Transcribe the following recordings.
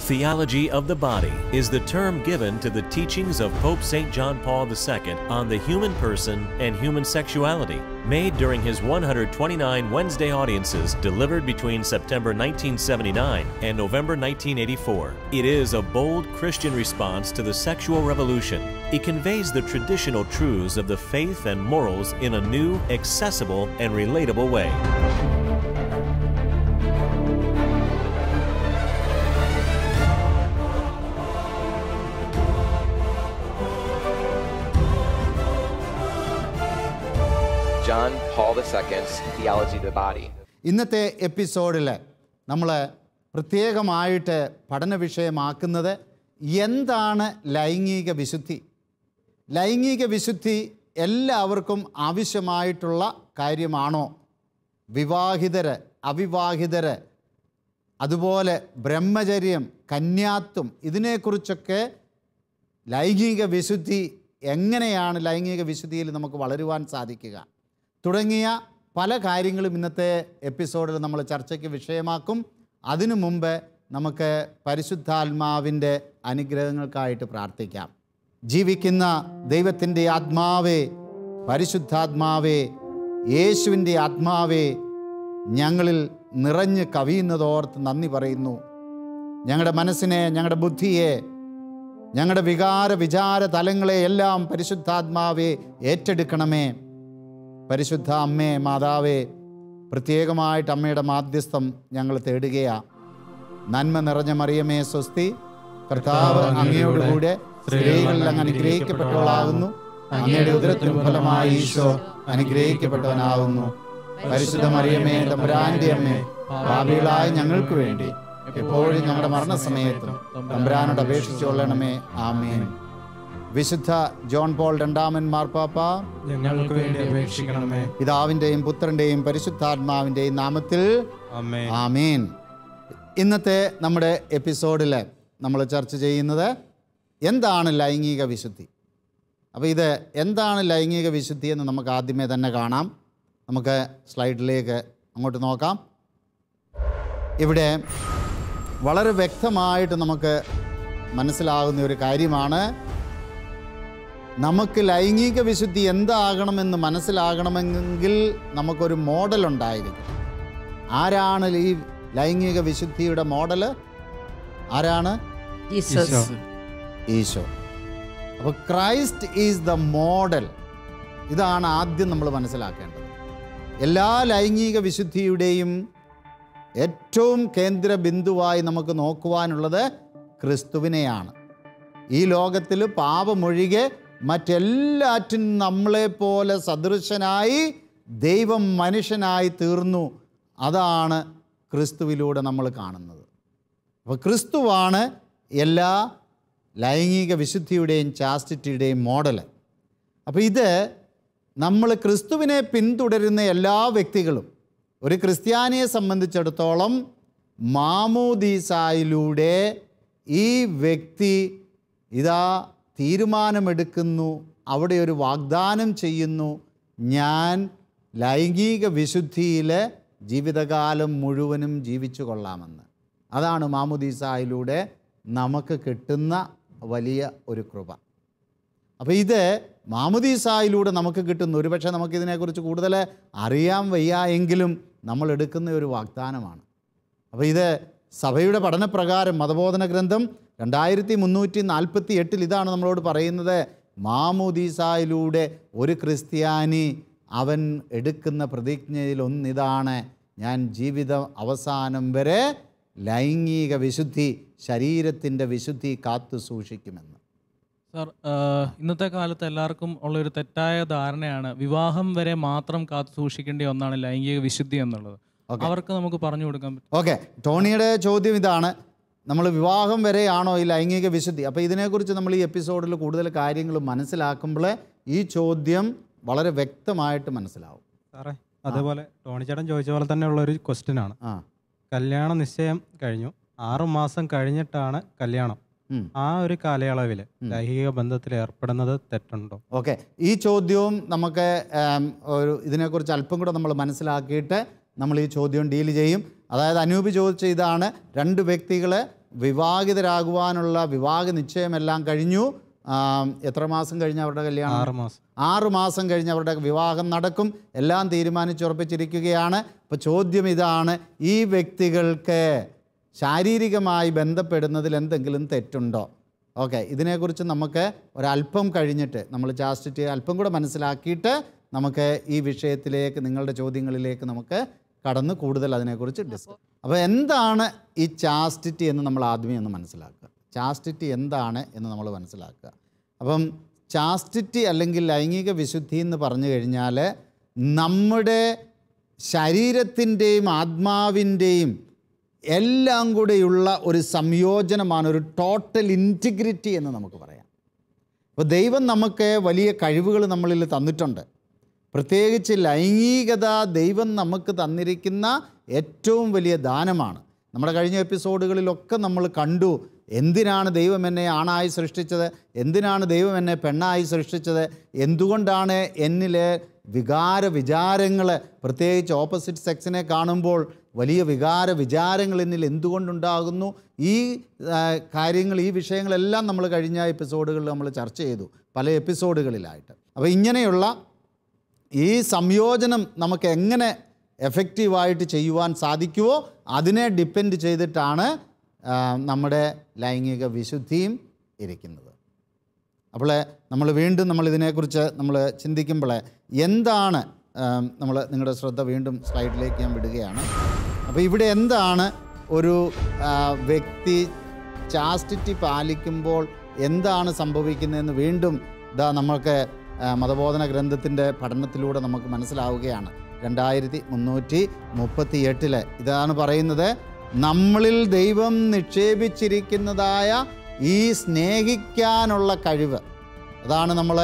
Theology of the body is the term given to the teachings of Pope St. John Paul II on the human person and human sexuality, made during his 129 Wednesday audiences delivered between September 1979 and November 1984. It is a bold Christian response to the sexual revolution. It conveys the traditional truths of the faith and morals in a new, accessible, and relatable way. John Paul II's Theology of the Body. ഇന്നത്തെ എപ്പിസോഡിൽ നമ്മൾ പ്രത്യേകമായിട്ട് പഠന വിഷയമാക്കുന്നത് എന്താണ് ലൈംഗിക വിശുദ്ധി ലൈംഗിക വിശുദ്ധി എല്ലാവർക്കും ആവശ്യമായിട്ടുള്ള കാര്യമാണോ വിവാഹിതര് അവിവാഹിതര് അതുപോലെ ബ്രഹ്മചര്യം കന്യാത്വം ഇതിനെക്കുറിച്ചൊക്കെ ലൈംഗിക വിശുദ്ധി എങ്ങനെയാണ് ലൈംഗിക വിശുദ്ധിയിൽ നമുക്ക് വളരുവാൻ സാധിക്കുക തുടങ്ങിയ പല കാര്യങ്ങളും ഇന്നത്തെ എപ്പിസോഡിൽ നമ്മൾ ചർച്ചയ്ക്ക് വിഷയമാക്കും അതിനു മുമ്പ് നമുക്ക് പരിശുദ്ധാത്മാവിൻ്റെ അനുഗ്രഹങ്ങൾക്കായിട്ട് പ്രാർത്ഥിക്കാം ജീവിക്കുന്ന ദൈവത്തിൻ്റെ ആത്മാവേ പരിശുദ്ധാത്മാവേ യേശുവിൻ്റെ ആത്മാവേ ഞങ്ങളിൽ നിറഞ്ഞ് കവിയുന്നതോർത്ത് നന്ദി പറയുന്നു ഞങ്ങളുടെ മനസ്സിനെ ഞങ്ങളുടെ ബുദ്ധിയെ ഞങ്ങളുടെ വികാര വിചാര തലങ്ങളെ എല്ലാം പരിശുദ്ധാത്മാവെ ഏറ്റെടുക്കണമേ പരിശുദ്ധ അമ്മേ മാതാവേ പ്രത്യേകമായിട്ട് അമ്മയുടെ മാധ്യസ്ഥം ഞങ്ങൾ തേടുകയാ നന്മ നിറഞ്ഞ മറിയമേ സ്വസ്തി കർത്താവ് അങ്ങയോടുകൂടെ സ്ത്രീകളിൽ അങ്ങ് അനുഗ്രഹിക്കപ്പെട്ടവളാകുന്നു അങ്ങയുടെ ഉദരത്തിനു ഫലമായി ഈശോ അനുഗ്രഹിക്കപ്പെട്ടവനാകുന്നു പരിശുദ്ധ മറിയമേ തമ്പുരാന്റെ അമ്മേ ഭാവികളായ ഞങ്ങൾക്ക് വേണ്ടി എപ്പോഴും ഞങ്ങളുടെ മരണസമയത്തും തമ്പുരാനോട് അപേക്ഷിച്ചുകൊള്ളണമേ ആമേൻ വിശുദ്ധ ജോൺ പോൾ രണ്ടാമൻ മാർപ്പാപ്പ ഞങ്ങൾക്ക് വേണ്ടി അപേക്ഷിക്കണമേ പിതാവിൻ്റെയും പുത്രൻ്റെയും പരിശുദ്ധാത്മാവിൻ്റെയും നാമത്തിൽ അമ്മേ ആമീൻ ഇന്നത്തെ നമ്മുടെ എപ്പിസോഡിൽ നമ്മൾ ചർച്ച ചെയ്യുന്നത് എന്താണ് ലൈംഗിക വിശുദ്ധി അപ്പോൾ ഇത് എന്താണ് ലൈംഗിക വിശുദ്ധി എന്ന് നമുക്ക് ആദ്യമേ തന്നെ കാണാം നമുക്ക് സ്ലൈഡിലേക്ക് അങ്ങോട്ട് നോക്കാം ഇവിടെ വളരെ വ്യക്തമായിട്ട് നമുക്ക് മനസ്സിലാകുന്ന ഒരു കാര്യമാണ് നമുക്ക് ലൈംഗിക വിശുദ്ധി എന്താകണമെന്ന് മനസ്സിലാകണമെങ്കിൽ നമുക്കൊരു മോഡൽ ഉണ്ടായിരിക്കും ആരാണ് ഈ ലൈംഗിക വിശുദ്ധിയുടെ മോഡല് ആരാണ് ഈശോ. ഈശോ അപ്പോൾ ക്രൈസ്റ്റ് ഈസ് ദ മോഡൽ ഇതാണ് ആദ്യം നമ്മൾ മനസ്സിലാക്കേണ്ടത് എല്ലാ ലൈംഗിക വിശുദ്ധിയുടെയും ഏറ്റവും കേന്ദ്ര ബിന്ദുവായി നമുക്ക് നോക്കുവാനുള്ളത് ക്രിസ്തുവിനെയാണ് ഈ ലോകത്തിൽ പാപമൊഴികെ മറ്റെല്ലാറ്റിനും നമ്മളെപ്പോലെ സദൃശനായി ദൈവം മനുഷ്യനായി തീർന്നു അതാണ് ക്രിസ്തുവിലൂടെ നമ്മൾ കാണുന്നത് അപ്പോൾ ക്രിസ്തുവാണ് എല്ലാ ലൈംഗിക വിശുദ്ധിയുടെയും ചാസ്റ്റിറ്റിയുടെയും മോഡൽ അപ്പോൾ ഇത് നമ്മൾ ക്രിസ്തുവിനെ പിന്തുടരുന്ന എല്ലാ വ്യക്തികളും ഒരു ക്രിസ്ത്യാനിയെ സംബന്ധിച്ചിടത്തോളം മാമോദീസായിലൂടെ ഈ വ്യക്തി ഇതാ തീരുമാനമെടുക്കുന്നു അവിടെ ഒരു വാഗ്ദാനം ചെയ്യുന്നു ഞാൻ ലൈംഗിക വിശുദ്ധിയിൽ ജീവിതകാലം മുഴുവനും ജീവിച്ചു കൊള്ളാമെന്ന് അതാണ് മാമുദീസായിലൂടെ നമുക്ക് കിട്ടുന്ന വലിയ ഒരു കൃപ അപ്പോൾ ഇത് മാമുദീസായിലൂടെ നമുക്ക് കിട്ടുന്ന ഒരുപക്ഷെ നമുക്കിതിനെക്കുറിച്ച് കൂടുതൽ അറിയാൻ വയ്യ എങ്കിലും നമ്മൾ എടുക്കുന്ന ഒരു വാഗ്ദാനമാണ് അപ്പോൾ ഇത് സഭയുടെ പഠനപ്രകാരം മതബോധന ഗ്രന്ഥം രണ്ടായിരത്തി മുന്നൂറ്റി നാൽപ്പത്തി എട്ടിൽ ഇതാണ് നമ്മളോട് പറയുന്നത് മാമുദീസായിലൂടെ ഒരു ക്രിസ്ത്യാനി അവൻ എടുക്കുന്ന പ്രതിജ്ഞയിൽ ഒന്നിതാണ് ഞാൻ ജീവിതം അവസാനം വരെ ലൈംഗിക വിശുദ്ധി ശരീരത്തിൻ്റെ വിശുദ്ധി കാത്തു സൂക്ഷിക്കുമെന്ന് സാർ ആഹ് ഇന്നത്തെ കാലത്ത് എല്ലാവർക്കും ഉള്ളൊരു തെറ്റായ ധാരണയാണ് വിവാഹം വരെ മാത്രം കാത്തു സൂക്ഷിക്കേണ്ട ഒന്നാണ് ലൈംഗിക വിശുദ്ധി എന്നുള്ളത് Okay. അവർക്ക് നമുക്ക് പറഞ്ഞു കൊടുക്കാൻ പറ്റും ഓക്കെ ടോണിയുടെ ചോദ്യം ഇതാണ് നമ്മൾ വിവാഹം വരെയാണോ ഈ ലൈംഗിക വിശുദ്ധി അപ്പോൾ ഇതിനെക്കുറിച്ച് നമ്മൾ ഈ എപ്പിസോഡിൽ കൂടുതൽ കാര്യങ്ങൾ മനസ്സിലാക്കുമ്പോൾ ഈ ചോദ്യം വളരെ വ്യക്തമായിട്ട് മനസ്സിലാവും സാറേ അതുപോലെ ടോണി ചേട്ടൻ ചോദിച്ച പോലെ തന്നെ ഉള്ള ഒരു ക്വസ്റ്റ്യൻ ആണ് ആ കല്യാണ നിശ്ചയം കഴിഞ്ഞു ആറു മാസം കഴിഞ്ഞിട്ടാണ് കല്യാണം ഉം. ആ ഒരു കാലയളവിൽ ലൈംഗിക ബന്ധത്തിൽ ഏർപ്പെടുന്നത് തെറ്റുണ്ടോ ഓക്കെ ഈ ചോദ്യവും നമുക്ക് ആം, ഒരു ഇതിനെക്കുറിച്ച് അല്പം കൂടെ നമ്മൾ മനസ്സിലാക്കിയിട്ട് നമ്മൾ ഈ ചോദ്യം ഡീൽ ചെയ്യും അതായത് അനൂപ് ചോദിച്ച ഇതാണ് രണ്ട് വ്യക്തികൾ വിവാഹിതരാകുവാനുള്ള വിവാഹ നിശ്ചയമെല്ലാം കഴിഞ്ഞു ആ, എത്ര മാസം കഴിഞ്ഞ് അവരുടെ കല്യാണം ആറ് മാസം ആറ് മാസം കഴിഞ്ഞ് അവരുടെ വിവാഹം നടക്കും എല്ലാം തീരുമാനിച്ചുറപ്പിച്ചിരിക്കുകയാണ് അപ്പോൾ ചോദ്യം ഇതാണ് ഈ വ്യക്തികൾക്ക് ശാരീരികമായി ബന്ധപ്പെടുന്നതിൽ എന്തെങ്കിലും തെറ്റുണ്ടോ ഓക്കെ ഇതിനെക്കുറിച്ച് നമുക്ക് ഒരല്പം കഴിഞ്ഞിട്ട് നമ്മൾ ചാസ്റ്റിറ്റി അല്പം കൂടെ മനസ്സിലാക്കിയിട്ട് നമുക്ക് ഈ വിഷയത്തിലേക്ക് നിങ്ങളുടെ ചോദ്യങ്ങളിലേക്ക് നമുക്ക് കടന്ന് കൂടുതൽ അതിനെക്കുറിച്ച് ഡിസ്കസ് അപ്പോൾ എന്താണ് ഈ ചാസ്റ്റിറ്റി എന്ന് നമ്മൾ ആദ്യമേ ഒന്ന് മനസ്സിലാക്കുക ചാസ്റ്റിറ്റി എന്താണ് എന്ന് നമ്മൾ മനസ്സിലാക്കുക അപ്പം ചാസ്റ്റിറ്റി അല്ലെങ്കിൽ ലൈംഗിക വിശുദ്ധി എന്ന് പറഞ്ഞു കഴിഞ്ഞാൽ നമ്മുടെ ശരീരത്തിൻ്റെയും ആത്മാവിൻ്റെയും എല്ലാം കൂടെയുള്ള ഒരു സംയോജനമാണ് ഒരു ടോട്ടൽ ഇൻറ്റിഗ്രിറ്റി എന്ന് നമുക്ക് പറയാം അപ്പോൾ ദൈവം നമുക്ക് വലിയ കഴിവുകൾ നമ്മളിൽ തന്നിട്ടുണ്ട് പ്രത്യേകിച്ച് ലൈംഗികത ദൈവം നമുക്ക് തന്നിരിക്കുന്ന ഏറ്റവും വലിയ ദാനമാണ് നമ്മുടെ കഴിഞ്ഞ എപ്പിസോഡുകളിലൊക്കെ നമ്മൾ കണ്ടു എന്തിനാണ് ദൈവം എന്നെ ആണായി സൃഷ്ടിച്ചത് എന്തിനാണ് ദൈവം എന്നെ പെണ്ണായി സൃഷ്ടിച്ചത് എന്തുകൊണ്ടാണ് എന്നിലെ വികാര വിചാരങ്ങൾ പ്രത്യേകിച്ച് ഓപ്പോസിറ്റ് സെക്സിനെ കാണുമ്പോൾ വലിയ വികാര വിചാരങ്ങൾ എന്നിൽ എന്തുകൊണ്ടുണ്ടാകുന്നു ഈ ആ, കാര്യങ്ങൾ ഈ വിഷയങ്ങളെല്ലാം നമ്മൾ കഴിഞ്ഞ എപ്പിസോഡുകളിൽ നമ്മൾ ചർച്ച ചെയ്തു പല എപ്പിസോഡുകളിലായിട്ട് അപ്പോൾ ഇങ്ങനെയുള്ള ഈ സംയോജനം നമുക്ക് എങ്ങനെ എഫക്റ്റീവായിട്ട് ചെയ്യുവാൻ സാധിക്കുമോ അതിനെ ഡിപ്പെൻഡ് ചെയ്തിട്ടാണ് ആ, നമ്മുടെ ലൈംഗിക വിശുദ്ധിയും ഇരിക്കുന്നത് അപ്പോൾ നമ്മൾ വീണ്ടും നമ്മൾ ഇതിനെക്കുറിച്ച് നമ്മൾ ചിന്തിക്കുമ്പോൾ എന്താണ് നമ്മൾ നിങ്ങളുടെ ശ്രദ്ധ വീണ്ടും സ്ലൈഡിലേക്ക് ഞാൻ വിടുകയാണ് അപ്പോൾ ഇവിടെ എന്താണ് ഒരു ആ, വ്യക്തി ചാസ്റ്റിറ്റി പാലിക്കുമ്പോൾ എന്താണ് സംഭവിക്കുന്നതെന്ന് വീണ്ടും ഇതാ നമുക്ക് ആ, മതബോധന ഗ്രന്ഥത്തിൻ്റെ പഠനത്തിലൂടെ നമുക്ക് മനസ്സിലാവുകയാണ് രണ്ടായിരത്തി മുന്നൂറ്റി മുപ്പത്തി എട്ടില് ഇതാണ് പറയുന്നത് നമ്മളിൽ ദൈവം നിക്ഷേപിച്ചിരിക്കുന്നതായ ഈ സ്നേഹിക്കാനുള്ള കഴിവ് അതാണ് നമ്മൾ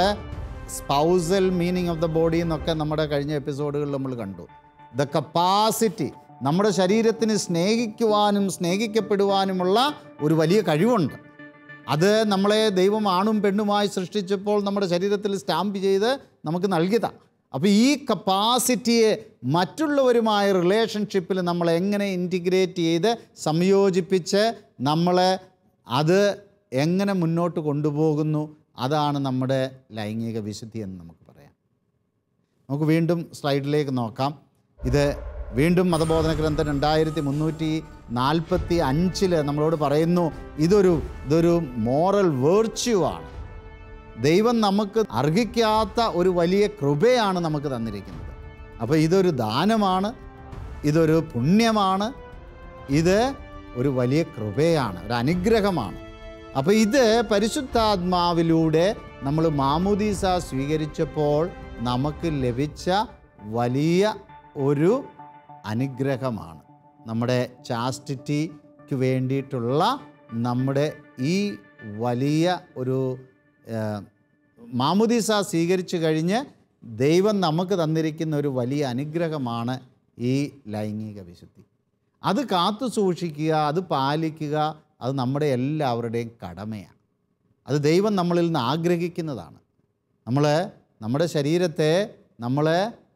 spousal meaning of the body എന്നൊക്കെ നമ്മുടെ കഴിഞ്ഞ എപ്പിസോഡുകളിൽ നമ്മൾ കണ്ടു ദ കപ്പാസിറ്റി നമ്മുടെ ശരീരത്തിന് സ്നേഹിക്കുവാനും സ്നേഹിക്കപ്പെടുവാനുമുള്ള ഒരു വലിയ കഴിവുണ്ട് അത് നമ്മളെ ദൈവം ആണും പെണ്ണുമായി സൃഷ്ടിച്ചപ്പോൾ നമ്മുടെ ശരീരത്തിൽ സ്റ്റാമ്പ് ചെയ്ത് നമുക്ക് നൽകിയതാണ് അപ്പോൾ ഈ കപ്പാസിറ്റിയെ മറ്റുള്ളവരുമായ റിലേഷൻഷിപ്പിൽ നമ്മൾ എങ്ങനെ ഇൻറ്റിഗ്രേറ്റ് ചെയ്ത് സംയോജിപ്പിച്ച് നമ്മൾ അത് എങ്ങനെ മുന്നോട്ട് കൊണ്ടുപോകുന്നു അതാണ് നമ്മുടെ ലൈംഗിക വിശുദ്ധി എന്ന് നമുക്ക് പറയാം നമുക്ക് വീണ്ടും സ്ലൈഡിലേക്ക് നോക്കാം ഇത് വീണ്ടും മതബോധന ഗ്രന്ഥം രണ്ടായിരത്തി മുന്നൂറ്റി നാൽപ്പത്തി അഞ്ചില് നമ്മളോട് പറയുന്നു ഇതൊരു ഇതൊരു മോറൽ വേർച്യു ആണ് ദൈവം നമുക്ക് അർഹിക്കാത്ത ഒരു വലിയ കൃപയാണ് നമുക്ക് തന്നിരിക്കുന്നത് അപ്പോൾ ഇതൊരു ദാനമാണ് ഇതൊരു പുണ്യമാണ് ഇത് ഒരു വലിയ കൃപയാണ് ഒരു അനുഗ്രഹമാണ് അപ്പോൾ ഇത് പരിശുദ്ധാത്മാവിലൂടെ നമ്മൾ മാമുദീസ സ്വീകരിച്ചപ്പോൾ നമുക്ക് ലഭിച്ച വലിയ ഒരു അനുഗ്രഹമാണ് നമ്മുടെ ചാസ്റ്റിറ്റിക്ക് വേണ്ടിയിട്ടുള്ള നമ്മുടെ ഈ വലിയ ഒരു ഏഹ്, മാമുദീസ സ്വീകരിച്ചു കഴിഞ്ഞ് ദൈവം നമുക്ക് തന്നിരിക്കുന്ന ഒരു വലിയ അനുഗ്രഹമാണ് ഈ ലൈംഗിക വിശുദ്ധി അത് കാത്തു സൂക്ഷിക്കുക അത് പാലിക്കുക അത് നമ്മുടെ എല്ലാവരുടെയും കടമയാണ് അത് ദൈവം നമ്മളിൽ നിന്ന് ആഗ്രഹിക്കുന്നതാണ് നമ്മൾ നമ്മുടെ ശരീരത്തെ നമ്മൾ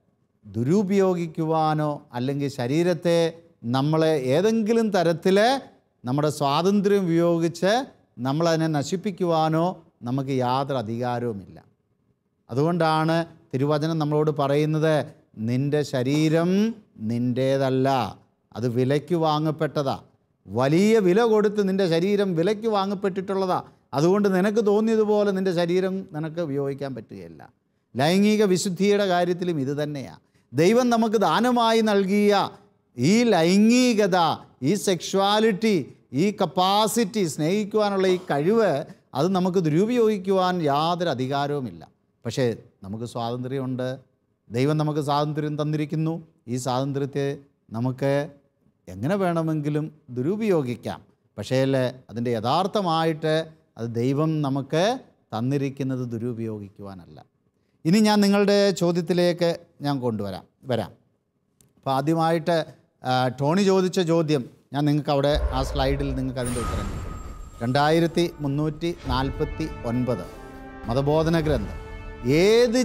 ദുരുപയോഗിക്കുവാനോ അല്ലെങ്കിൽ ശരീരത്തെ നമ്മളെ ഏതെങ്കിലും തരത്തിൽ നമ്മുടെ സ്വാതന്ത്ര്യം ഉപയോഗിച്ച് നമ്മളതിനെ നശിപ്പിക്കുവാനോ നമുക്ക് യാതൊരു അധികാരവുമില്ല അതുകൊണ്ടാണ് തിരുവചനം നമ്മളോട് പറയുന്നത് നിൻ്റെ ശരീരം നിൻ്റേതല്ല അത് വിലയ്ക്ക് വാങ്ങപ്പെട്ടതാ വലിയ വില കൊടുത്ത് നിൻ്റെ ശരീരം വിലയ്ക്ക് വാങ്ങപ്പെട്ടിട്ടുള്ളതാ അതുകൊണ്ട് നിനക്ക് തോന്നിയതുപോലെ നിൻ്റെ ശരീരം നിനക്ക് ഉപയോഗിക്കാൻ പറ്റുകയില്ല ലൈംഗിക വിശുദ്ധിയുടെ കാര്യത്തിലും ഇത് തന്നെയാണ് ദൈവം നമുക്ക് ദാനമായി നൽകിയ ഈ ലൈംഗികത ഈ സെക്ഷുവാലിറ്റി ഈ കപ്പാസിറ്റി സ്നേഹിക്കുവാനുള്ള ഈ കഴിവ് അത് നമുക്ക് ദുരുപയോഗിക്കുവാൻ യാതൊരു അധികാരവുമില്ല പക്ഷേ നമുക്ക് സ്വാതന്ത്ര്യമുണ്ട് ദൈവം നമുക്ക് സ്വാതന്ത്ര്യം തന്നിരിക്കുന്നു ഈ സ്വാതന്ത്ര്യത്തെ നമുക്ക് എങ്ങനെ വേണമെങ്കിലും ദുരുപയോഗിക്കാം പക്ഷേ അതിൻ്റെ യഥാർത്ഥമായിട്ട് അത് ദൈവം നമുക്ക് തന്നിരിക്കുന്നത് ദുരുപയോഗിക്കുവാനല്ല ഇനി ഞാൻ നിങ്ങളുടെ ചോദ്യത്തിലേക്ക് ഞാൻ കൊണ്ടുവരാം വരാം അപ്പോൾ ആദ്യമായിട്ട് ആ, ടോണി ചോദിച്ച ചോദ്യം ഞാൻ നിങ്ങൾക്ക് അവിടെ ആ സ്ലൈഡിൽ നിങ്ങൾക്ക് അതിൻ്റെ ഉത്തരം കിട്ടും രണ്ടായിരത്തി മുന്നൂറ്റി നാൽപ്പത്തി ഒൻപത് മതബോധന ഗ്രന്ഥം ഏത്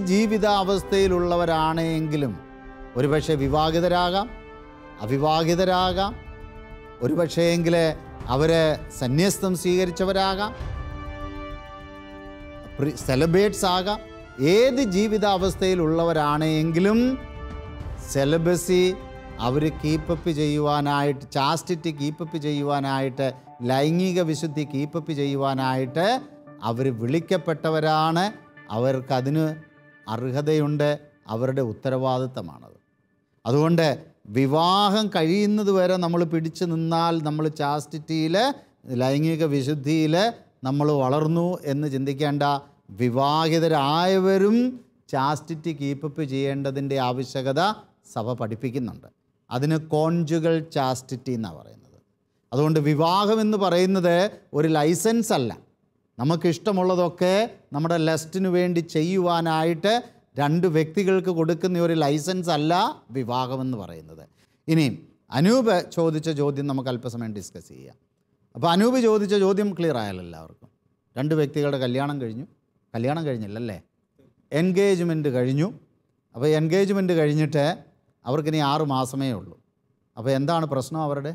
ജീവിതാവസ്ഥയിലുള്ളവരാണെങ്കിലും ഒരുപക്ഷെ വിവാഹിതരാകാം അവിവാഹിതരാകാം ഒരുപക്ഷേ എങ്കിൽ അവർ സന്യസ്തം സ്വീകരിച്ചവരാകാം സെലിബ്രേറ്റ്സ് ആകാം ഏത് ജീവിതാവസ്ഥയിലുള്ളവരാണെങ്കിലും സെലബസി അവർ കീപ്പപ്പ് ചെയ്യുവാനായിട്ട് ചാസ്റ്റിറ്റി കീപ്പപ്പ് ചെയ്യുവാനായിട്ട് ലൈംഗിക വിശുദ്ധി കീപ്പപ്പ് ചെയ്യുവാനായിട്ട് അവർ വിളിക്കപ്പെട്ടവരാണ് അവർക്കതിന് അർഹതയുണ്ട് അവരുടെ ഉത്തരവാദിത്തമാണത് അതുകൊണ്ട് വിവാഹം കഴിയുന്നത് വരെ നമ്മൾ പിടിച്ചു നിന്നാൽ നമ്മൾ ചാസ്റ്റിറ്റിയിൽ ലൈംഗിക വിശുദ്ധിയിൽ നമ്മൾ വളർന്നു എന്ന് ചിന്തിക്കേണ്ട വിവാഹിതരായവരും ചാസ്റ്റിറ്റി കീപ്പപ്പ് ചെയ്യേണ്ടതിൻ്റെ ആവശ്യകത സഭ പഠിപ്പിക്കുന്നുണ്ട് അതിന് കോൺജുകൾ ചാസ്റ്റിറ്റി എന്നാണ് പറയുന്നത് അതുകൊണ്ട് വിവാഹം എന്ന് പറയുന്നത് ഒരു ലൈസൻസ് അല്ല നമുക്കിഷ്ടമുള്ളതൊക്കെ നമ്മുടെ ലെസ്റ്റിന് വേണ്ടി ചെയ്യുവാനായിട്ട് രണ്ട് വ്യക്തികൾക്ക് കൊടുക്കുന്ന ഒരു ലൈസൻസ് അല്ല വിവാഹം എന്ന് പറയുന്നത് ഇനിയും അനൂപ് ചോദിച്ച ചോദ്യം നമുക്ക് അല്പസമയം ഡിസ്കസ് ചെയ്യാം അപ്പോൾ അനൂപ് ചോദിച്ച ചോദ്യം ക്ലിയർ ആയല്ലോ എല്ലാവർക്കും രണ്ട് വ്യക്തികളുടെ കല്യാണം കഴിഞ്ഞു കല്യാണം കഴിഞ്ഞില്ലല്ലേ എൻഗേജ്മെൻറ്റ് കഴിഞ്ഞു അപ്പോൾ എൻഗേജ്മെൻറ്റ് കഴിഞ്ഞിട്ട് അവർക്കിനി ആറ് മാസമേ ഉള്ളൂ അപ്പോൾ എന്താണ് പ്രശ്നം അവരുടെ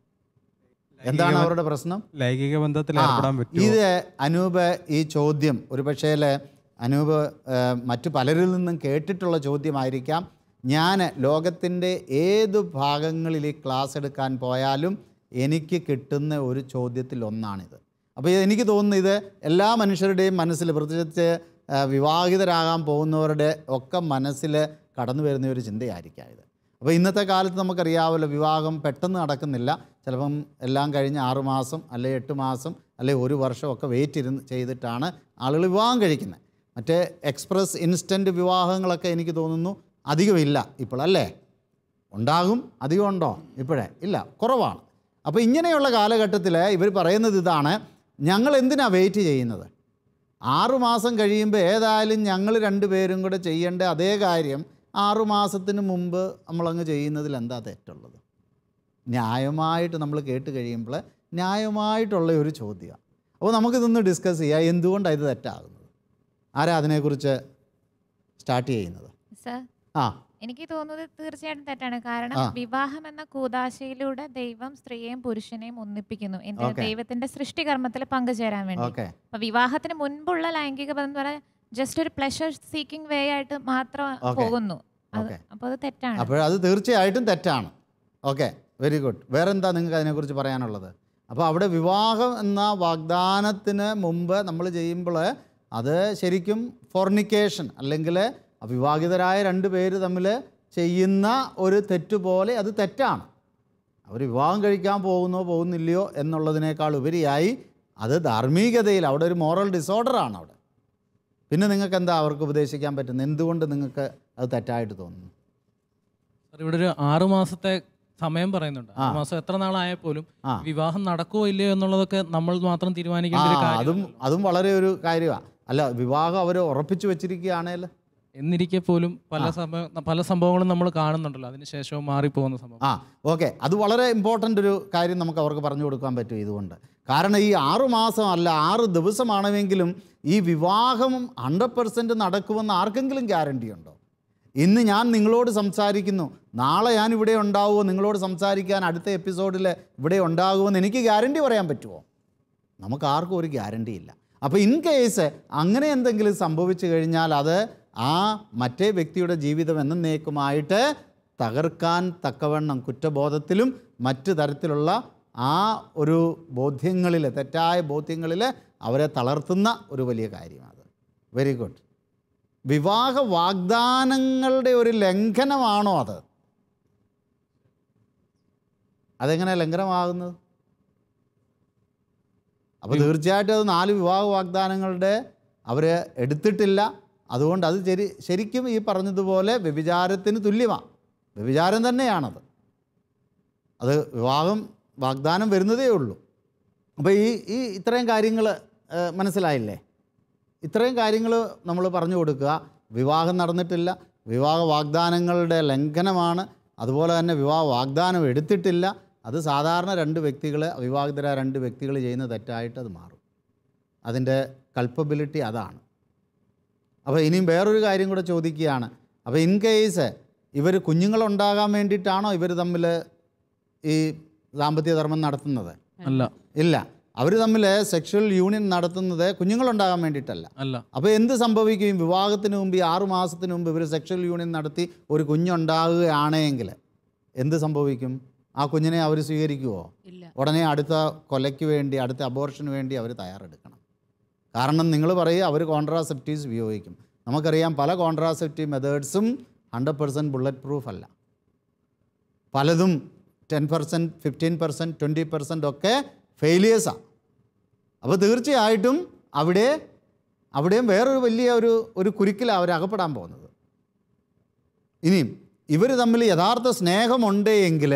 എന്താണ് അവരുടെ പ്രശ്നം ലൈംഗിക ബന്ധത്തിൽ ആ, ഏർപ്പെടാൻ പറ്റുമോ ഇത് അനൂപ് ഈ ചോദ്യം ഒരു പക്ഷേ അനൂപ് ആ, മറ്റു പലരിൽ നിന്നും കേട്ടിട്ടുള്ള ചോദ്യമായിരിക്കാം ഞാൻ ലോകത്തിൻ്റെ ഏത് ഭാഗങ്ങളിൽ ഈ ക്ലാസ് എടുക്കാൻ പോയാലും എനിക്ക് കിട്ടുന്ന ഒരു ചോദ്യത്തിൽ ഒന്നാണിത് അപ്പോൾ ഇത് എനിക്ക് തോന്നുന്നു ഇത് എല്ലാ മനുഷ്യരുടെയും മനസ്സിൽ പ്രത്യേകിച്ച് ആ, വിവാഹിതരാകാൻ പോകുന്നവരുടെ ഒക്കെ മനസ്സിൽ കടന്നു വരുന്ന ഒരു ചിന്തയായിരിക്കാം ഇത് അപ്പോൾ ഇന്നത്തെ കാലത്ത് നമുക്കറിയാമല്ലോ വിവാഹം പെട്ടെന്ന് നടക്കുന്നില്ല ചിലപ്പം എല്ലാം കഴിഞ്ഞ് ആറ് മാസം അല്ലെ എട്ട് മാസം അല്ലെ ഒരു വർഷം ഒക്കെ വെയിറ്റ് ഇരുന്ന് ചെയ്തിട്ടാണ് ആളുകൾ വിവാഹം കഴിക്കുന്നത് മറ്റേ എക്സ്പ്രസ് ഇൻസ്റ്റൻറ്റ് വിവാഹങ്ങളൊക്കെ എനിക്ക് തോന്നുന്നു അധികമില്ല ഇപ്പോൾ അല്ലേ ഉണ്ടാകും അധികം ഉണ്ടോ ഇപ്പോഴേ ഇല്ല കുറവാണ് അപ്പോൾ ഇങ്ങനെയുള്ള കാലഘട്ടത്തിൽ ഇവർ പറയുന്നത് ഇതാണ് ഞങ്ങൾ എന്തിനാണ് വെയിറ്റ് ചെയ്യുന്നത് ആറുമാസം കഴിയുമ്പോൾ ഏതായാലും ഞങ്ങൾ രണ്ടുപേരും കൂടെ ചെയ്യേണ്ട അതേ കാര്യം ആറുമാസത്തിന് മുമ്പ് നമ്മളങ്ങ് ചെയ്യുന്നതിൽ എന്താ തെറ്റുള്ളത് ന്യായമായിട്ട് നമ്മൾ കേട്ട് കഴിയുമ്പോൾ ന്യായമായിട്ടുള്ള ഒരു ചോദ്യമാണ് അപ്പോൾ നമുക്കിതൊന്ന് ഡിസ്കസ് ചെയ്യാം എന്തുകൊണ്ടാണ് ഇത് തെറ്റാകുന്നത് ആരാ അതിനെക്കുറിച്ച് സ്റ്റാർട്ട് ചെയ്യുന്നത് സർ ആ എനിക്ക് തോന്നുന്നത് തീർച്ചയായിട്ടും തെറ്റാണ് കാരണം ആ. വിവാഹം എന്ന കൂതാശയിലൂടെ ദൈവം സ്ത്രീയെയും പുരുഷനെയും ഒന്നിപ്പിക്കുന്നു എന്തിന് Okay. ദൈവത്തിന്റെ സൃഷ്ടികർമ്മത്തിൽ പങ്കുചേരാൻ വേണ്ടി ഓക്കെ അപ്പൊ വിവാഹത്തിന് മുൻപുള്ള ലൈംഗിക ബന്ധം എന്ന് പറഞ്ഞാൽ ജസ്റ്റ് ഒരു പ്ലഷർ സീക്കിംഗ് വേ ആയിട്ട് മാത്രം Okay. പോകുന്നു അത് Okay. അപ്പൊ അത് തെറ്റാണ് അപ്പോഴത് തീർച്ചയായിട്ടും തെറ്റാണ് ഓക്കെ വെരി ഗുഡ് വേറെ എന്താ നിങ്ങൾക്ക് അതിനെക്കുറിച്ച് പറയാനുള്ളത് അപ്പോൾ അവിടെ വിവാഹം എന്ന വാഗ്ദാനത്തിന് മുമ്പ് നമ്മൾ ചെയ്യുമ്പോൾ അത് ശരിക്കും ഫോർണിക്കേഷൻ അല്ലെങ്കിൽ അവിവാഹിതരായ രണ്ട് പേര് തമ്മിൽ ചെയ്യുന്ന ഒരു തെറ്റ് പോലെ അത് തെറ്റാണ് അവർ വിവാഹം കഴിക്കാൻ പോകുന്നോ പോകുന്നില്ലയോ എന്നുള്ളതിനേക്കാൾ ഉപരിയായി അത് ധാർമ്മികതയിൽ അവിടെ ഒരു മോറൽ ഡിസോർഡറാണ് അവിടെ പിന്നെ നിങ്ങൾക്ക് എന്താ അവർക്ക് ഉപദേശിക്കാൻ പറ്റുന്നത് എന്തുകൊണ്ട് നിങ്ങൾക്ക് അത് തെറ്റായിട്ട് തോന്നുന്നു സാർ ഇവിടെ ഒരു ആറു മാസത്തെ സമയം പറയുന്നുണ്ട് ആ. ആറ് മാസം എത്ര നാളായാൽ പോലും ആ. വിവാഹം നടക്കുമോ ഇല്ലയോ എന്നുള്ളതൊക്കെ നമ്മൾ മാത്രം തീരുമാനിക്കേണ്ട ഒരു ആ, അതും കാര്യം അതും വളരെ ഒരു കാര്യമാണ് അല്ല വിവാഹം അവർ ഉറപ്പിച്ചു വെച്ചിരിക്കുകയാണേൽ എന്നിരിക്കെ പോലും പല സമയം പല സംഭവങ്ങളും നമ്മൾ കാണുന്നുണ്ടല്ലോ അതിനുശേഷവും മാറിപ്പോകുന്ന സംഭവം ആ ഓക്കെ അത് വളരെ ഇമ്പോർട്ടൻ്റ് ഒരു കാര്യം നമുക്ക് അവർക്ക് പറഞ്ഞു കൊടുക്കാൻ പറ്റും ഇതുകൊണ്ട് കാരണം ഈ ആറു മാസം അല്ല ആറ് ദിവസമാണെങ്കിലും ഈ വിവാഹം ഹൺഡ്രഡ് പെർസെൻറ്റ് നടക്കുമെന്ന് ആർക്കെങ്കിലും ഗ്യാരണ്ടി ഉണ്ടോ ഇന്ന് ഞാൻ നിങ്ങളോട് സംസാരിക്കുന്നു നാളെ ഞാൻ ഇവിടെ ഉണ്ടാവുമോ നിങ്ങളോട് സംസാരിക്കാൻ അടുത്ത എപ്പിസോഡിൽ ഇവിടെ ഉണ്ടാകുമെന്ന് എനിക്ക് ഗ്യാരണ്ടി പറയാൻ പറ്റുമോ നമുക്ക് ആർക്കും ഒരു ഗ്യാരണ്ടി ഇല്ല അപ്പോൾ ഇൻ കേസ് അങ്ങനെ എന്തെങ്കിലും സംഭവിച്ചു കഴിഞ്ഞാൽ അത് ആ മറ്റേ വ്യക്തിയുടെ ജീവിതം എന്നേക്കുമായിട്ട് തകർക്കാൻ തക്കവണ്ണം കുറ്റബോധത്തിലും മറ്റു തരത്തിലുള്ള ആ ഒരു ബോധ്യങ്ങളിൽ തെറ്റായ ബോധ്യങ്ങളിൽ അവരെ തളർത്തുന്ന ഒരു വലിയ കാര്യമാണ് വെരി ഗുഡ് വിവാഹ വാഗ്ദാനങ്ങളുടെ ഒരു ലംഘനമാണോ അത് അതെങ്ങനെ ലംഘനമാകുന്നത് അപ്പോൾ തീർച്ചയായിട്ടും അത് നാല് വിവാഹ വാഗ്ദാനങ്ങളുടെ അവർ എടുത്തിട്ടില്ല അതുകൊണ്ട് അത് ശരി ശരിക്കും ഈ പറഞ്ഞതുപോലെ വ്യഭിചാരത്തിന് തുല്യമാണ് വ്യഭിചാരം തന്നെയാണത് അത് വിവാഹം വാഗ്ദാനം വരുന്നതേ ഉള്ളൂ അപ്പോൾ ഈ ഈ ഇത്രയും കാര്യങ്ങൾ മനസ്സിലായില്ലേ ഇത്രയും കാര്യങ്ങൾ നമ്മൾ പറഞ്ഞു കൊടുക്കുക വിവാഹം നടന്നിട്ടില്ല വിവാഹ വാഗ്ദാനങ്ങളുടെ ലംഘനമാണ് അതുപോലെ തന്നെ വിവാഹ വാഗ്ദാനം എടുത്തിട്ടില്ല അത് സാധാരണ രണ്ട് വ്യക്തികൾ അവിവാഹിതരായ രണ്ട് വ്യക്തികൾ ചെയ്യുന്ന തെറ്റായിട്ട് അത് മാറും അതിൻ്റെ കൾപ്പബിലിറ്റി അതാണ് അപ്പോൾ ഇനിയും വേറൊരു കാര്യം കൂടെ ചോദിക്കുകയാണ് അപ്പോൾ ഇൻ കേസ് ഇവർ കുഞ്ഞുങ്ങളുണ്ടാകാൻ വേണ്ടിയിട്ടാണോ ഇവർ തമ്മിൽ ഈ ദാമ്പത്യ ധർമ്മം നടത്തുന്നത് അല്ല ഇല്ല അവർ തമ്മിൽ സെക്ഷൽ യൂണിയൻ നടത്തുന്നത് കുഞ്ഞുങ്ങളുണ്ടാകാൻ വേണ്ടിയിട്ടല്ല അല്ല അപ്പോൾ എന്ത് സംഭവിക്കും ഈ വിവാഹത്തിന് മുമ്പ് ഈ ആറ് മാസത്തിന് മുമ്പ് ഇവർ സെക്ഷൽ യൂണിയൻ നടത്തി ഒരു കുഞ്ഞുണ്ടാകുകയാണെങ്കിൽ എന്ത് സംഭവിക്കും ആ കുഞ്ഞിനെ അവർ സ്വീകരിക്കുമോ ഇല്ല ഉടനെ അടുത്ത കൊലയ്ക്ക് വേണ്ടി അടുത്ത അബോർഷന് വേണ്ടി അവർ തയ്യാറെടുക്കണം കാരണം നിങ്ങൾ പറയുക അവർ കോൺട്രാസെപ്റ്റീവ്സ് ഉപയോഗിക്കും നമുക്കറിയാം പല കോൺട്രാസെപ്റ്റീവ് മെത്തേഡ്സും ഹൺഡ്രഡ് പെർസെൻറ്റ് ബുള്ളറ്റ് പ്രൂഫ് അല്ല പലതും ten percent fifteen percent twenty percent ഒക്കെ ഫെയിലിയേഴ്സാണ് അപ്പോൾ തീർച്ചയായിട്ടും അവിടെ അവിടെയും വേറൊരു വലിയ ഒരു ഒരു കുരുക്കിലാണ് അവർ അകപ്പെടാൻ പോകുന്നത് ഇനിയും ഇവർ തമ്മിൽ യഥാർത്ഥ സ്നേഹമുണ്ട് എങ്കിൽ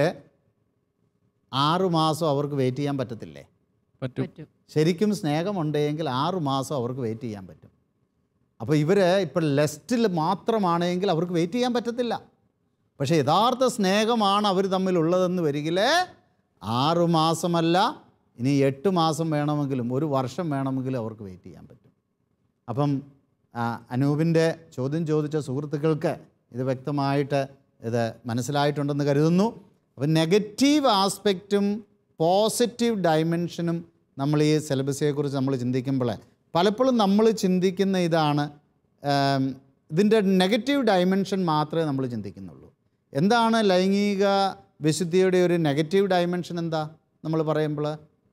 ആറു മാസം അവർക്ക് വെയിറ്റ് ചെയ്യാൻ പറ്റത്തില്ലേ പറ്റും പറ്റും ശരിക്കും സ്നേഹമുണ്ടെങ്കിൽ ആറു മാസം അവർക്ക് വെയിറ്റ് ചെയ്യാൻ പറ്റും അപ്പോൾ ഇവർ ഇപ്പോൾ ലെസ്റ്റിൽ മാത്രമാണെങ്കിൽ അവർക്ക് വെയിറ്റ് ചെയ്യാൻ പറ്റത്തില്ല പക്ഷേ യഥാർത്ഥ സ്നേഹമാണ് അവർ തമ്മിലുള്ളതെന്ന് വരികിൽ ആറു മാസമല്ല ഇനി എട്ട് മാസം വേണമെങ്കിലും ഒരു വർഷം വേണമെങ്കിലും അവർക്ക് വെയിറ്റ് ചെയ്യാൻ പറ്റും അപ്പം ആ, അനൂപിൻ്റെ ചോദ്യം ചോദിച്ച സുഹൃത്തുക്കൾക്ക് ഇത് വ്യക്തമായിട്ട് ഇത് മനസ്സിലായിട്ടുണ്ടെന്ന് കരുതുന്നു അപ്പം നെഗറ്റീവ് ആസ്പെക്റ്റും പോസിറ്റീവ് ഡയമെൻഷനും നമ്മൾ ഈ സിലബസിനെക്കുറിച്ച് നമ്മൾ ചിന്തിക്കുമ്പോൾ പലപ്പോഴും നമ്മൾ ചിന്തിക്കുന്ന ഇതാണ് ആം, ഇതിൻ്റെ നെഗറ്റീവ് ഡയമെൻഷൻ മാത്രമേ നമ്മൾ ചിന്തിക്കുന്നുള്ളൂ എന്താണ് ലൈംഗിക വിശുദ്ധിയുടെ ഒരു നെഗറ്റീവ് ഡയമെൻഷൻ എന്താ നമ്മൾ പറയുമ്പോൾ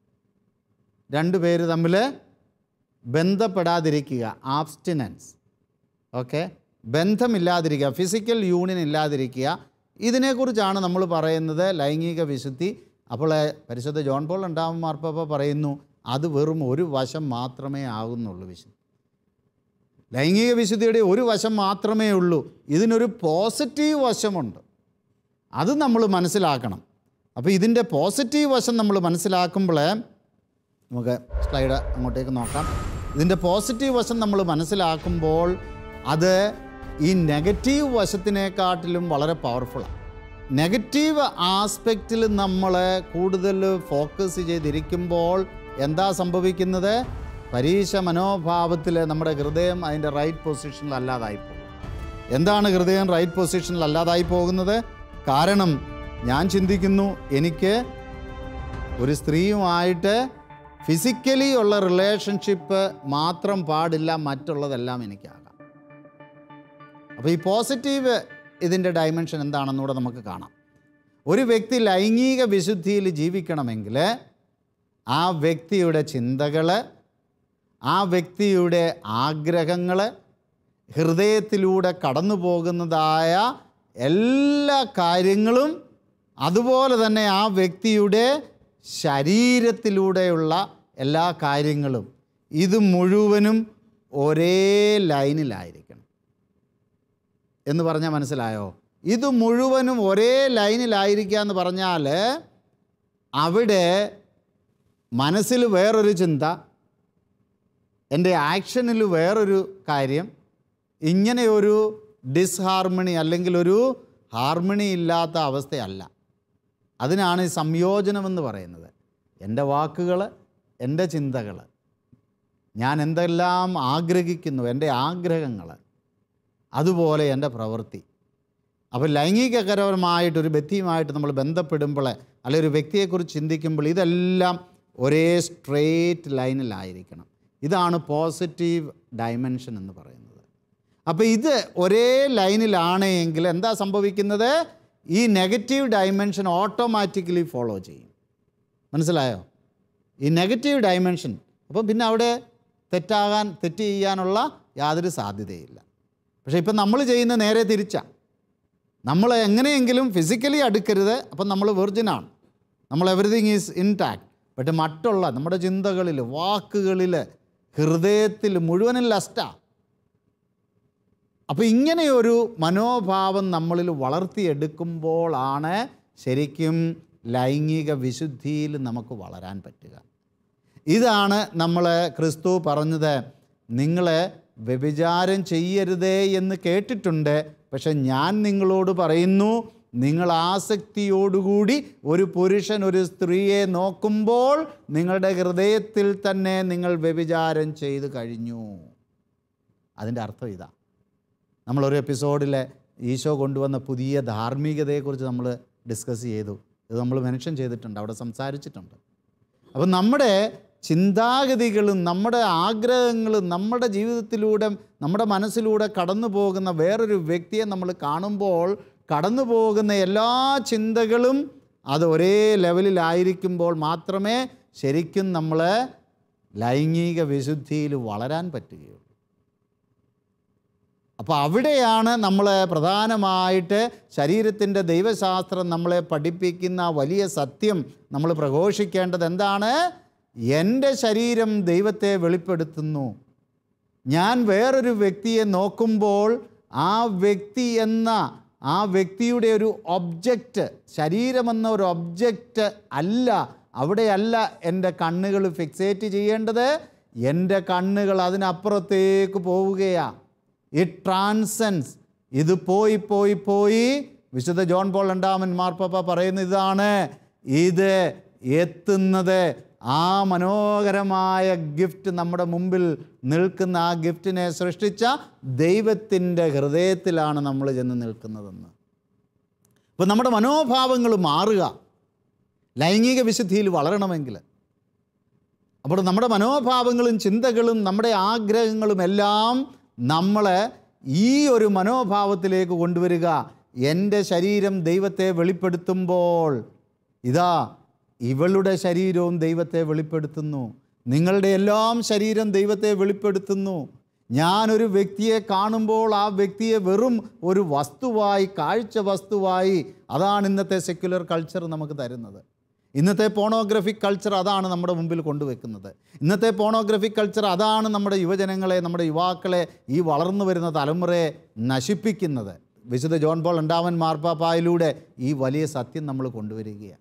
രണ്ട് പേര് തമ്മിൽ ബന്ധപ്പെടാതിരിക്കുക ആബ്സ്റ്റിനൻസ് ഓക്കെ ബന്ധമില്ലാതിരിക്കുക ഫിസിക്കൽ യൂണിയൻ ഇല്ലാതിരിക്കുക ഇതിനെക്കുറിച്ചാണ് നമ്മൾ പറയുന്നത് ലൈംഗിക വിശുദ്ധി അപ്പോൾ പരിശുദ്ധ ജോൺ പോൾ ഉണ്ടാവും മാർപ്പാപ്പ പറയുന്നു അത് വെറും ഒരു വശം മാത്രമേ ആകുന്നുള്ളൂ വിശുദ്ധി ലൈംഗിക വിശുദ്ധിയുടെ ഒരു വശം മാത്രമേ ഉള്ളൂ ഇതിനൊരു പോസിറ്റീവ് വശമുണ്ട് അത് നമ്മൾ മനസ്സിലാക്കണം അപ്പോൾ ഇതിൻ്റെ പോസിറ്റീവ് വശം നമ്മൾ മനസ്സിലാക്കുമ്പോൾ നമുക്ക് സ്ലൈഡ് അങ്ങോട്ടേക്ക് നോക്കാം ഇതിൻ്റെ പോസിറ്റീവ് വശം നമ്മൾ മനസ്സിലാക്കുമ്പോൾ അത് ഈ നെഗറ്റീവ് വശത്തിനെക്കാട്ടിലും വളരെ പവർഫുള്ളാണ് നെഗറ്റീവ് ആസ്പെക്റ്റിൽ നമ്മൾ കൂടുതൽ ഫോക്കസ് ചെയ്തിരിക്കുമ്പോൾ എന്താ സംഭവിക്കുന്നത് പരീക്ഷ മനോഭാവത്തിൽ നമ്മുടെ ഹൃദയം അതിൻ്റെ റൈറ്റ് പൊസിഷനിൽ അല്ലാതായി പോകും എന്താണ് ഹൃദയം റൈറ്റ് പൊസിഷനിൽ അല്ലാതായി പോകുന്നത് കാരണം ഞാൻ ചിന്തിക്കുന്നു എനിക്ക് ഒരു സ്ത്രീയുമായിട്ട് ഫിസിക്കലി ഉള്ള റിലേഷൻഷിപ്പ് മാത്രം പാടില്ല മറ്റുള്ളതെല്ലാം എനിക്കാകാം അപ്പോൾ ഈ പോസിറ്റീവ് ഇതിൻ്റെ ഡയമെൻഷൻ എന്താണെന്നൂടെ നമുക്ക് കാണാം ഒരു വ്യക്തി ലൈംഗിക വിശുദ്ധിയിൽ ജീവിക്കണമെങ്കിൽ ആ വ്യക്തിയുടെ ചിന്തകൾ ആ വ്യക്തിയുടെ ആഗ്രഹങ്ങൾ ഹൃദയത്തിലൂടെ കടന്നു പോകുന്നതായ എല്ലാ കാര്യങ്ങളും അതുപോലെ തന്നെ ആ വ്യക്തിയുടെ ശരീരത്തിലൂടെയുള്ള എല്ലാ കാര്യങ്ങളും ഇത് മുഴുവനും ഒരേ ലൈനിലായിരിക്കണം എന്ന് പറഞ്ഞാൽ മനസ്സിലായോ ഇത് മുഴുവനും ഒരേ ലൈനിലായിരിക്കുക എന്ന് പറഞ്ഞാൽ അവിടെ മനസ്സിൽ വേറൊരു ചിന്ത എൻ്റെ ആക്ഷനിൽ വേറൊരു കാര്യം ഇങ്ങനെ ഒരു ഡിസ്ഹാർമണി അല്ലെങ്കിൽ ഒരു ഹാർമണി ഇല്ലാത്ത അവസ്ഥയല്ല അതിനാണ് ഈ സംയോജനമെന്ന് പറയുന്നത് എൻ്റെ വാക്കുകൾ എൻ്റെ ചിന്തകൾ ഞാൻ എന്തെല്ലാം ആഗ്രഹിക്കുന്നു എൻ്റെ ആഗ്രഹങ്ങൾ അതുപോലെ എൻ്റെ പ്രവൃത്തി അപ്പോൾ ലൈംഗികകരമായിട്ടൊരു വ്യക്തിയുമായിട്ട് നമ്മൾ ബന്ധപ്പെടുമ്പോൾ അല്ലെങ്കിൽ ഒരു വ്യക്തിയെക്കുറിച്ച് ചിന്തിക്കുമ്പോൾ ഇതെല്ലാം ഒരേ സ്ട്രേറ്റ് ലൈനിലായിരിക്കണം ഇതാണ് പോസിറ്റീവ് ഡയമെൻഷൻ എന്ന് പറയുന്നത് അപ്പോൾ ഇത് ഒരേ ലൈനിലാണ് എങ്കിൽ എന്താ സംഭവിക്കുന്നത് ഈ നെഗറ്റീവ് ഡയമെൻഷൻ ഓട്ടോമാറ്റിക്കലി ഫോളോ ചെയ്യും മനസ്സിലായോ ഈ നെഗറ്റീവ് ഡയമെൻഷൻ അപ്പം പിന്നെ അവിടെ തെറ്റാകാൻ തെറ്റ് ചെയ്യാനുള്ള യാതൊരു സാധ്യതയില്ല പക്ഷേ ഇപ്പം നമ്മൾ ചെയ്യുന്ന നേരെ തിരിച്ചാണ് നമ്മൾ എങ്ങനെയെങ്കിലും ഫിസിക്കലി അടുക്കരുത് അപ്പം നമ്മൾ വെർജിനാണ് നമ്മൾ എവറിഥിങ് ഈസ് ഇൻടാക്ട് ബട്ട് മറ്റുള്ള നമ്മുടെ ചിന്തകളിൽ വാക്കുകളിൽ ഹൃദയത്തിൽ മുഴുവനും ലസ്റ്റാണ് അപ്പോൾ ഇങ്ങനെയൊരു മനോഭാവം നമ്മളിൽ വളർത്തിയെടുക്കുമ്പോഴാണ് ശരിക്കും ലൈംഗിക വിശുദ്ധിയിൽ നമുക്ക് വളരാൻ പറ്റുക ഇതാണ് നമ്മൾ ക്രിസ്തു പറഞ്ഞത് നിങ്ങൾ വ്യഭിചാരം ചെയ്യരുതേ എന്ന് കേട്ടിട്ടുണ്ട് പക്ഷെ ഞാൻ നിങ്ങളോട് പറയുന്നു നിങ്ങൾ ആസക്തിയോടുകൂടി ഒരു പുരുഷൻ ഒരു സ്ത്രീയെ നോക്കുമ്പോൾ നിങ്ങളുടെ ഹൃദയത്തിൽ തന്നെ നിങ്ങൾ വ്യഭിചാരം ചെയ്തു കഴിഞ്ഞു അതിൻ്റെ അർത്ഥം ഇതാ നമ്മളൊരു എപ്പിസോഡിൽ ഈശോ കൊണ്ടുവന്ന പുതിയ ധാർമ്മികതയെക്കുറിച്ച് നമ്മൾ ഡിസ്കസ് ചെയ്തു ഇത് നമ്മൾ മെൻഷൻ ചെയ്തിട്ടുണ്ട് അവിടെ സംസാരിച്ചിട്ടുണ്ട് അപ്പം നമ്മുടെ ചിന്താഗതികളും നമ്മുടെ ആഗ്രഹങ്ങളും നമ്മുടെ ജീവിതത്തിലൂടെ നമ്മുടെ മനസ്സിലൂടെ കടന്നു പോകുന്ന വേറൊരു വ്യക്തിയെ നമ്മൾ കാണുമ്പോൾ കടന്നു പോകുന്ന എല്ലാ ചിന്തകളും അത് ഒരേ ലെവലിലായിരിക്കുമ്പോൾ മാത്രമേ ശരിക്കും നമ്മൾ ലൈംഗിക വിശുദ്ധിയിൽ വളരാൻ പറ്റുകയുള്ളൂ അപ്പോൾ അവിടെയാണ് നമ്മൾ പ്രധാനമായിട്ട് ശരീരത്തിൻ്റെ ദൈവശാസ്ത്രം നമ്മളെ പഠിപ്പിക്കുന്ന വലിയ സത്യം നമ്മൾ പ്രഘോഷിക്കേണ്ടത് എന്താണ് എൻ്റെ ശരീരം ദൈവത്തെ വെളിപ്പെടുത്തുന്നു ഞാൻ വേറൊരു വ്യക്തിയെ നോക്കുമ്പോൾ ആ വ്യക്തി എന്ന ആ വ്യക്തിയുടെ ഒരു ഒബ്ജക്റ്റ് ശരീരമെന്ന ഒരു ഒബ്ജക്റ്റ് അല്ല അവിടെയല്ല എൻ്റെ കണ്ണുകൾ ഫിക്സേറ്റ് ചെയ്യേണ്ടത് എൻ്റെ കണ്ണുകൾ അതിനപ്പുറത്തേക്ക് പോവുകയാണ് ഇറ്റ് ട്രാൻസൻസ് ഇത് പോയി പോയി പോയി വിശുദ്ധ ജോൺ പോൾ രണ്ടാമൻ മാർപ്പാപ്പ പറയുന്ന ഇതാണ് ഇത് എത്തുന്നത് ആ മനോഹരമായ ഗിഫ്റ്റ് നമ്മുടെ മുമ്പിൽ നിൽക്കുന്ന ആ ഗിഫ്റ്റിനെ സൃഷ്ടിച്ച ദൈവത്തിൻ്റെ ഹൃദയത്തിലാണ് നമ്മൾ ചെന്ന് നിൽക്കുന്നതെന്ന് അപ്പോൾ നമ്മുടെ മനോഭാവങ്ങൾ മാറുക ലൈംഗിക വിശുദ്ധിയിൽ വളരണമെങ്കിൽ അപ്പോൾ നമ്മുടെ മനോഭാവങ്ങളും ചിന്തകളും നമ്മുടെ ആഗ്രഹങ്ങളും എല്ലാം നമ്മളെ ഈ ഒരു മനോഭാവത്തിലേക്ക് കൊണ്ടുവരിക എൻ്റെ ശരീരം ദൈവത്തെ വെളിപ്പെടുത്തുമ്പോൾ ഇതാ ഇവളുടെ ശരീരവും ദൈവത്തെ വെളിപ്പെടുത്തുന്നു നിങ്ങളുടെ എല്ലാം ശരീരം ദൈവത്തെ വെളിപ്പെടുത്തുന്നു ഞാനൊരു വ്യക്തിയെ കാണുമ്പോൾ ആ വ്യക്തിയെ വെറും ഒരു വസ്തുവായി കാഴ്ച വസ്തുവായി അതാണ് ഇന്നത്തെ സെക്യുലർ കൾച്ചർ നമുക്ക് തരുന്നത് ഇന്നത്തെ പോണോഗ്രഫിക് കൾച്ചർ അതാണ് നമ്മുടെ മുമ്പിൽ കൊണ്ടുവെക്കുന്നത് ഇന്നത്തെ പോണോഗ്രഫിക് കൾച്ചർ അതാണ് നമ്മുടെ യുവജനങ്ങളെ നമ്മുടെ യുവാക്കളെ ഈ വളർന്നു വരുന്ന തലമുറയെ നശിപ്പിക്കുന്നത് വിശുദ്ധ ജോൺ പോൾ രണ്ടാമൻ മാർപ്പാപ്പായിലൂടെ ഈ വലിയ സത്യം നമ്മൾ കൊണ്ടുവരികയാണ്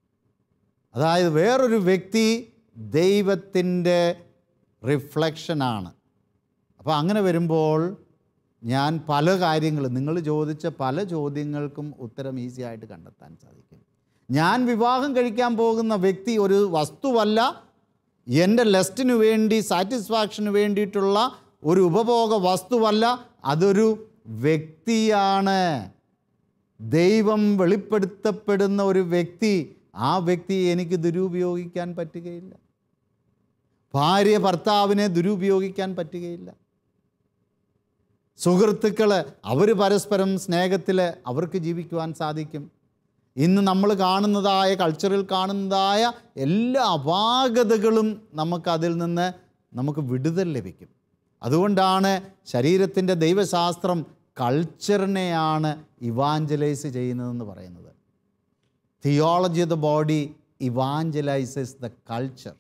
അതായത് വേറൊരു വ്യക്തി ദൈവത്തിൻ്റെ റിഫ്ലക്ഷനാണ് അപ്പോൾ അങ്ങനെ വരുമ്പോൾ ഞാൻ പല കാര്യങ്ങളും നിങ്ങൾ ചോദിച്ച പല ചോദ്യങ്ങൾക്കും ഉത്തരം ഈസി ആയിട്ട് കണ്ടെത്താൻ സാധിക്കും ഞാൻ വിവാഹം കഴിക്കാൻ പോകുന്ന വ്യക്തി ഒരു വസ്തുവല്ല എൻ്റെ ലെസ്റ്റിനു വേണ്ടി സാറ്റിസ്ഫാക്ഷന് വേണ്ടിയിട്ടുള്ള ഒരു ഉപഭോഗ വസ്തുവല്ല അതൊരു വ്യക്തിയാണ് ദൈവം വെളിപ്പെടുത്തപ്പെടുന്ന ഒരു വ്യക്തി ആ വ്യക്തിയെ എനിക്ക് ദുരുപയോഗിക്കാൻ പറ്റുകയില്ല ഭാര്യ ഭർത്താവിനെ ദുരുപയോഗിക്കാൻ പറ്റുകയില്ല സുഹൃത്തുക്കൾ അവർ പരസ്പരം സ്നേഹത്തിൽ അവർക്ക് ജീവിക്കുവാൻ സാധിക്കും ഇന്ന് നമ്മൾ കാണുന്നതായ കൾച്ചറിൽ കാണുന്നതായ എല്ലാ അപാകതകളും നമുക്കതിൽ നിന്ന് നമുക്ക് വിടുതൽ ലഭിക്കും അതുകൊണ്ടാണ് ശരീരത്തിൻ്റെ ദൈവശാസ്ത്രം കൾച്ചറിനെയാണ് ഇവാഞ്ചലൈസ് ചെയ്യുന്നതെന്ന് പറയുന്നത് theology of the body evangelises the culture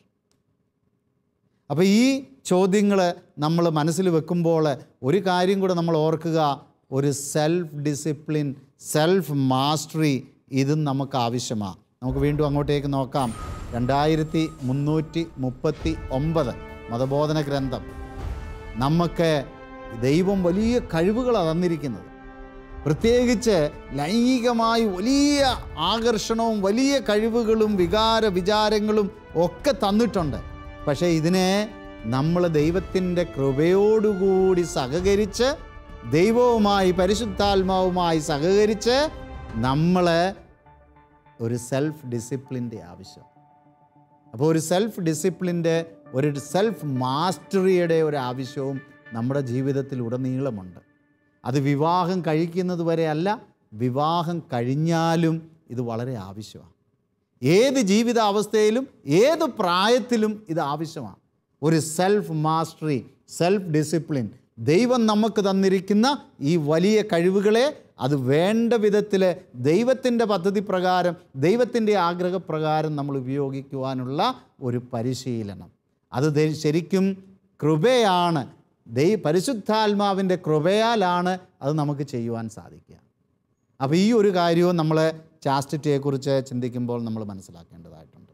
അപ്പോൾ ഈ ചോദ്യങ്ങൾ നമ്മൾ മനസ്സിൽ വെക്കുമ്പോൾ ഒരു കാര്യം കൂടെ നമ്മൾ ഓർക്കുക ഒരു സെൽഫ് ഡിസിപ്ലിൻ സെൽഫ് മാസ്റ്ററി ഇതും നമുക്ക് ആവശ്യമാണ് നമുക്ക് വീണ്ടും അങ്ങോട്ടേക്ക് നോക്കാം രണ്ടായിരത്തി മുന്നൂറ്റി മുപ്പത്തി ഒമ്പത് മതബോധന ഗ്രന്ഥം നമുക്ക് ദൈവം വലിയ കഴിവുകളാണ് തന്നിരിക്കുന്നത് പ്രത്യേകിച്ച് ലൈംഗികമായി വലിയ ആകർഷണവും വലിയ കഴിവുകളും വികാര വിചാരങ്ങളും ഒക്കെ തന്നിട്ടുണ്ട് പക്ഷേ ഇതിനെ നമ്മൾ ദൈവത്തിൻ്റെ കൃപയോടുകൂടി സഹകരിച്ച് ദൈവവുമായി പരിശുദ്ധാത്മാവുമായി സഹകരിച്ച് നമ്മൾ ഒരു സെൽഫ് ഡിസിപ്ലിൻ്റെ ആവശ്യം അപ്പോൾ ഒരു സെൽഫ് ഡിസിപ്ലിൻ്റെ ഒരു സെൽഫ് മാസ്റ്ററിയുടെ ഒരു ആവശ്യവും നമ്മുടെ ജീവിതത്തിൽ ഉടനീളമുണ്ട് അത് വിവാഹം കഴിക്കുന്നത് വരെ അല്ല വിവാഹം കഴിഞ്ഞാലും ഇത് വളരെ ആവശ്യമാണ് ഏത് ജീവിതാവസ്ഥയിലും ഏത് പ്രായത്തിലും ഇത് ആവശ്യമാണ് ഒരു സെൽഫ് മാസ്റ്ററി സെൽഫ് ഡിസിപ്ലിൻ ദൈവം നമുക്ക് തന്നിരിക്കുന്ന ഈ വലിയ കഴിവുകളെ അത് വേണ്ട വിധത്തിൽ ദൈവത്തിൻ്റെ പദ്ധതി പ്രകാരം ദൈവത്തിൻ്റെ ആഗ്രഹപ്രകാരം നമ്മൾ ഉപയോഗിക്കുവാനുള്ള ഒരു പരിശീലനം അത് ദൈ- ശരിക്കും കൃപയാണ് ദൈ പരിശുദ്ധാത്മാവിൻ്റെ കൃപയാലാണ് അത് നമുക്ക് ചെയ്യുവാൻ സാധിക്കുക അപ്പോൾ ഈ ഒരു കാര്യവും നമ്മൾ ചാസ്റ്റിറ്റിയെക്കുറിച്ച് ചിന്തിക്കുമ്പോൾ നമ്മൾ മനസ്സിലാക്കേണ്ടതായിട്ടുണ്ട്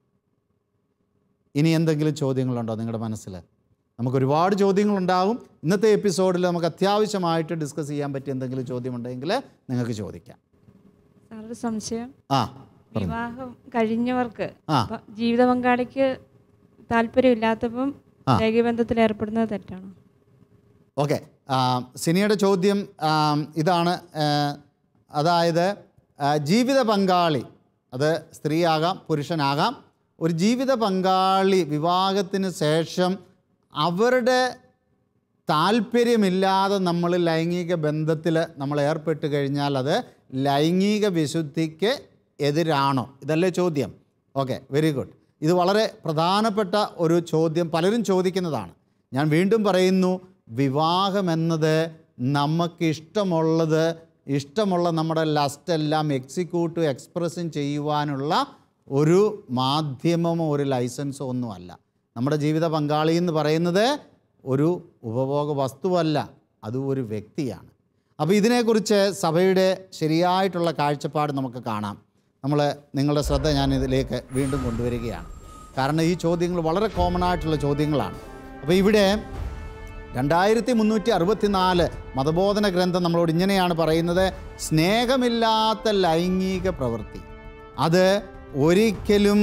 ഇനി എന്തെങ്കിലും ചോദ്യങ്ങളുണ്ടോ നിങ്ങളുടെ മനസ്സിൽ നമുക്ക് ഒരുപാട് ചോദ്യങ്ങളുണ്ടാകും ഇന്നത്തെ എപ്പിസോഡിൽ നമുക്ക് അത്യാവശ്യമായിട്ട് ഡിസ്കസ് ചെയ്യാൻ പറ്റിയ എന്തെങ്കിലും ചോദ്യമുണ്ടെങ്കിൽ നിങ്ങൾക്ക് ചോദിക്കാം സാറൊരു സംശയം ആ വിവാഹം കഴിഞ്ഞവർക്ക് ആ. ഇപ്പൊ ജീവിത പങ്കാളിക്ക് താല്പര്യമില്ലാത്തപ്പം ആ. ലൈംഗികബന്ധത്തിൽ ഏർപ്പെടുന്നത് തെറ്റാണോ ഓക്കെ സിനിയുടെ ചോദ്യം ആ, ഇതാണ് ആ, അതായത് ആ, ജീവിത പങ്കാളി അത് സ്ത്രീയാകാം പുരുഷനാകാം ഒരു ജീവിത പങ്കാളി വിവാഹത്തിന് ശേഷം അവരുടെ താല്പര്യമില്ലാതെ നമ്മൾ ലൈംഗിക ബന്ധത്തിൽ നമ്മൾ ഏർപ്പെട്ട് കഴിഞ്ഞാൽ അത് ലൈംഗിക വിശുദ്ധിക്ക് എതിരാണോ ഇതല്ലേ ചോദ്യം ഓക്കെ വെരി ഗുഡ് ഇത് വളരെ പ്രധാനപ്പെട്ട ഒരു ചോദ്യം പലരും ചോദിക്കുന്നതാണ് ഞാൻ വീണ്ടും പറയുന്നു വിവാഹമെന്നത് നമുക്ക് ഇഷ്ടമുള്ളത് ഇഷ്ടമുള്ള നമ്മുടെ ലസ്റ്റ് എല്ലാം എക്സിക്യൂട്ട് എക്സ്പ്രസും ചെയ്യുവാനുള്ള ഒരു മാധ്യമമോ ഒരു ലൈസൻസോ ഒന്നുമല്ല നമ്മുടെ ജീവിത പങ്കാളി എന്ന് പറയുന്നത് ഒരു ഉപഭോഗ വസ്തുവല്ല അത് ഒരു വ്യക്തിയാണ് അപ്പോൾ ഇതിനെക്കുറിച്ച് സഭയുടെ ശരിയായിട്ടുള്ള കാഴ്ചപ്പാട് നമുക്ക് കാണാം നമ്മൾ നിങ്ങളുടെ ശ്രദ്ധ ഞാൻ ഇതിലേക്ക് വീണ്ടും കൊണ്ടുവരികയാണ് കാരണം ഈ ചോദ്യങ്ങൾ വളരെ കോമൺ ആയിട്ടുള്ള ചോദ്യങ്ങളാണ് അപ്പോൾ ഇവിടെ രണ്ടായിരത്തി മുന്നൂറ്റി അറുപത്തിനാല് മതബോധന ഗ്രന്ഥം നമ്മളോട് ഇങ്ങനെയാണ് പറയുന്നത് സ്നേഹമില്ലാത്ത ലൈംഗിക പ്രവൃത്തി അത് ഒരിക്കലും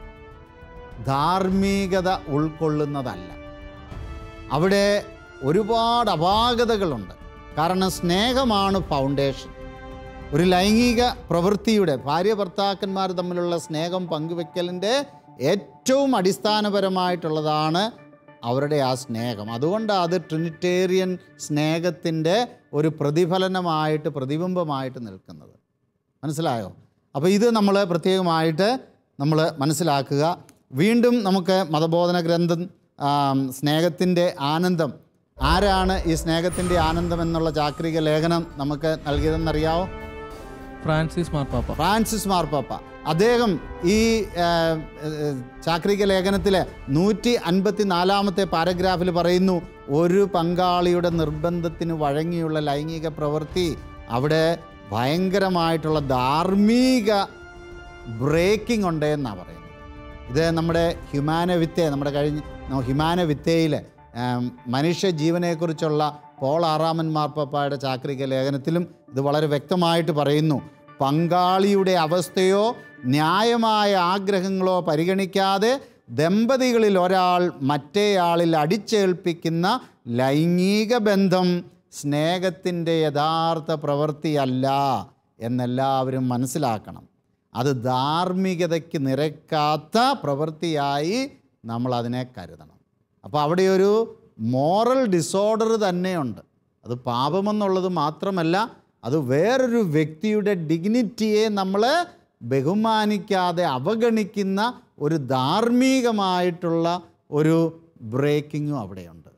ധാർമ്മികത ഉൾക്കൊള്ളുന്നതല്ല അവിടെ ഒരുപാട് അപാകതകളുണ്ട് കാരണം സ്നേഹമാണ് ഫൗണ്ടേഷൻ ഒരു ലൈംഗിക പ്രവൃത്തിയുടെ ഭാര്യ ഭർത്താക്കന്മാർ തമ്മിലുള്ള സ്നേഹം പങ്കുവെക്കലിൻ്റെ ഏറ്റവും അടിസ്ഥാനപരമായിട്ടുള്ളതാണ് അവരുടെ ആ സ്നേഹം അതുകൊണ്ട് അത് ട്രിനിറ്റേറിയൻ സ്നേഹത്തിൻ്റെ ഒരു പ്രതിഫലനമായിട്ട് പ്രതിബിംബമായിട്ട് നിൽക്കുന്നത് മനസ്സിലായോ അപ്പോൾ ഇത് നമ്മൾ പ്രത്യേകമായിട്ട് നമ്മൾ മനസ്സിലാക്കുക വീണ്ടും നമുക്ക് മതബോധന ഗ്രന്ഥം സ്നേഹത്തിൻ്റെ ആനന്ദം ആരാണ് ഈ സ്നേഹത്തിൻ്റെ ആനന്ദം എന്നുള്ള ചാക്രിക ലേഖനം നമുക്ക് നൽകിയതെന്നറിയാവോ ഫ്രാൻസിസ് മാർപ്പാപ്പ ഫ്രാൻസിസ് മാർപ്പാപ്പ അദ്ദേഹം ഈ ആ, ഏ, ചാക്രിക ലേഖനത്തിലെ നൂറ്റി അൻപത്തി നാലാമത്തെ പാരഗ്രാഫിൽ പറയുന്നു ഒരു പങ്കാളിയുടെ നിർബന്ധത്തിന് വഴങ്ങിയുള്ള ലൈംഗിക പ്രവൃത്തി അവിടെ ഭയങ്കരമായിട്ടുള്ള ധാർമ്മിക ബ്രേക്കിംഗ് ഉണ്ട് എന്നാണ് പറയുന്നത് ഇത് നമ്മുടെ ഹ്യൂമാന വിത്തേ നമ്മുടെ കഴിഞ്ഞ ഹ്യൂമാന വിത്തയിൽ മനുഷ്യ ജീവനെക്കുറിച്ചുള്ള പോൾ ആറാമൻ മാർപ്പാപ്പയുടെ ചാക്രിക ലേഖനത്തിലും ഇത് വളരെ വ്യക്തമായിട്ട് പറയുന്നു പങ്കാളിയുടെ അവസ്ഥയോ ന്യായമായ ആഗ്രഹങ്ങളോ പരിഗണിക്കാതെ ദമ്പതികളിൽ ഒരാൾ മറ്റേയാളിൽ അടിച്ചേൽപ്പിക്കുന്ന ലൈംഗിക ബന്ധം സ്നേഹത്തിൻ്റെ യഥാർത്ഥ പ്രവൃത്തിയല്ല എന്നെല്ലാവരും മനസ്സിലാക്കണം അത് ധാർമ്മികതയ്ക്ക് നിരക്കാത്ത പ്രവൃത്തിയായി നമ്മൾ അതിനെ കരുതണം അപ്പോൾ അവിടെ ഒരു മോറൽ ഡിസോർഡർ തന്നെയുണ്ട് അത് പാപമെന്നുള്ളത് മാത്രമല്ല അത് വേറൊരു വ്യക്തിയുടെ ഡിഗ്നിറ്റിയെ നമ്മൾ ബഹുമാനിക്കാതെ അവഗണിക്കുന്ന ഒരു ധാർമ്മികമായിട്ടുള്ള ഒരു ബ്രേക്കിങ്ങും അവിടെയുണ്ട്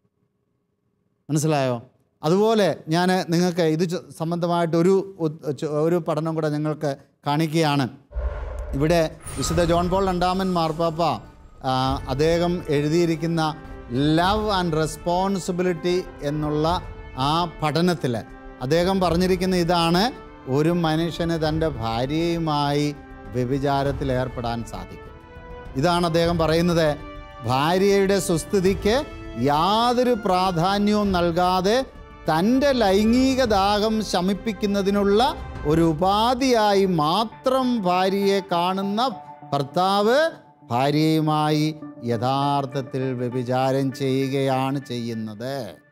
മനസ്സിലായോ അതുപോലെ ഞാൻ നിങ്ങൾക്ക് ഇത് ച- സംബന്ധമായിട്ട് ഒരു ഉ- ച- ഒരു പഠനം കൂടെ ഞങ്ങൾക്ക് കാണിക്കുകയാണ് ഇവിടെ വിശുദ്ധ ജോൺ പോൾ രണ്ടാമൻ മാർപ്പാപ്പ ആ, അദ്ദേഹം എഴുതിയിരിക്കുന്ന ലവ് ആൻഡ് റെസ്പോൺസിബിലിറ്റി എന്നുള്ള ആ പഠനത്തിൽ അദ്ദേഹം പറഞ്ഞിരിക്കുന്ന ഇതാണ് ഒരു മനുഷ്യന് തൻ്റെ ഭാര്യയുമായി വ്യഭിചാരത്തിൽ ഏർപ്പെടാൻ സാധിക്കും ഇതാണ് അദ്ദേഹം പറയുന്നത് ഭാര്യയുടെ സുസ്ഥിതിക്ക് യാതൊരു പ്രാധാന്യവും നൽകാതെ തൻ്റെ ലൈംഗിക ദാഹം ശമിപ്പിക്കുന്നതിനുള്ള ഒരു ഉപാധിയായി മാത്രം ഭാര്യയെ കാണുന്ന ഭർത്താവ് ഭാര്യയുമായി യഥാർത്ഥത്തിൽ വ്യഭിചാരം ചെയ്യുകയാണ് ചെയ്യുന്നത്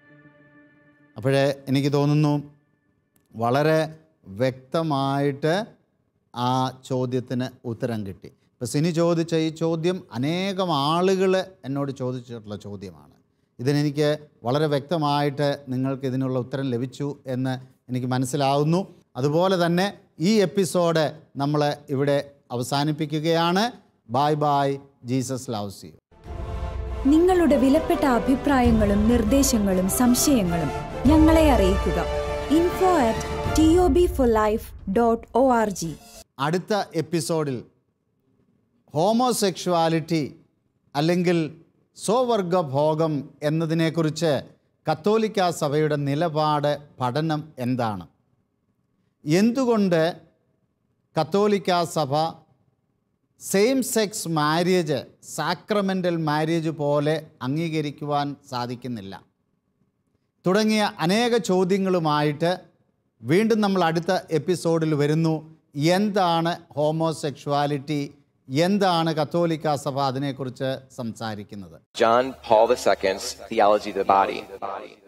അപ്പോഴേ എനിക്ക് തോന്നുന്നു വളരെ വ്യക്തമായിട്ട് ആ ചോദ്യത്തിന് ഉത്തരം കിട്ടി ഇപ്പം സിനി ചോദിച്ച ഈ ചോദ്യം അനേകം ആളുകൾ എന്നോട് ചോദിച്ചിട്ടുള്ള ചോദ്യമാണ് ഇതിനെനിക്ക് വളരെ വ്യക്തമായിട്ട് നിങ്ങൾക്ക് ഇതിനുള്ള ഉത്തരം ലഭിച്ചു എന്ന് എനിക്ക് മനസ്സിലാവുന്നു അതുപോലെ തന്നെ ഈ എപ്പിസോഡ് നമ്മൾ ഇവിടെ അവസാനിപ്പിക്കുകയാണ് bye bye Jesus loves you നിങ്ങളുടെ വിലപ്പെട്ട അഭിപ്രായങ്ങളും നിർദ്ദേശങ്ങളും സംശയങ്ങളും ഞങ്ങളെ അറിയിക്കുക info at T O B four life dot O R G അടുത്ത എപ്പിസോഡിൽ ഹോമോസെക്ഷുവാലിറ്റി അല്ലെങ്കിൽ സ്വവർഗഭോഗം എന്നതിനെക്കുറിച്ച് കത്തോലിക്ക സഭയുടെ നിലപാട് പഠനം എന്താണ് എന്തുകൊണ്ട് കത്തോലിക്ക സഭ same sex marriage sacramental marriage പോലെ അംഗീകരിക്കുവാൻ സാധിക്കുന്നില്ല തുടങ്ങിയ അനേക ചോദ്യങ്ങളുമായിട്ട് വീണ്ടും നമ്മൾ അടുത്ത എപ്പിസോഡിൽ വരുന്നു എന്താണ് ഹോമോസെക്ഷുവാലിറ്റി എന്താണ് കത്തോലിക്ക സഭ അതിനെക്കുറിച്ച് സംസാരിക്കുന്നത് John Paul II's Theology of the Body.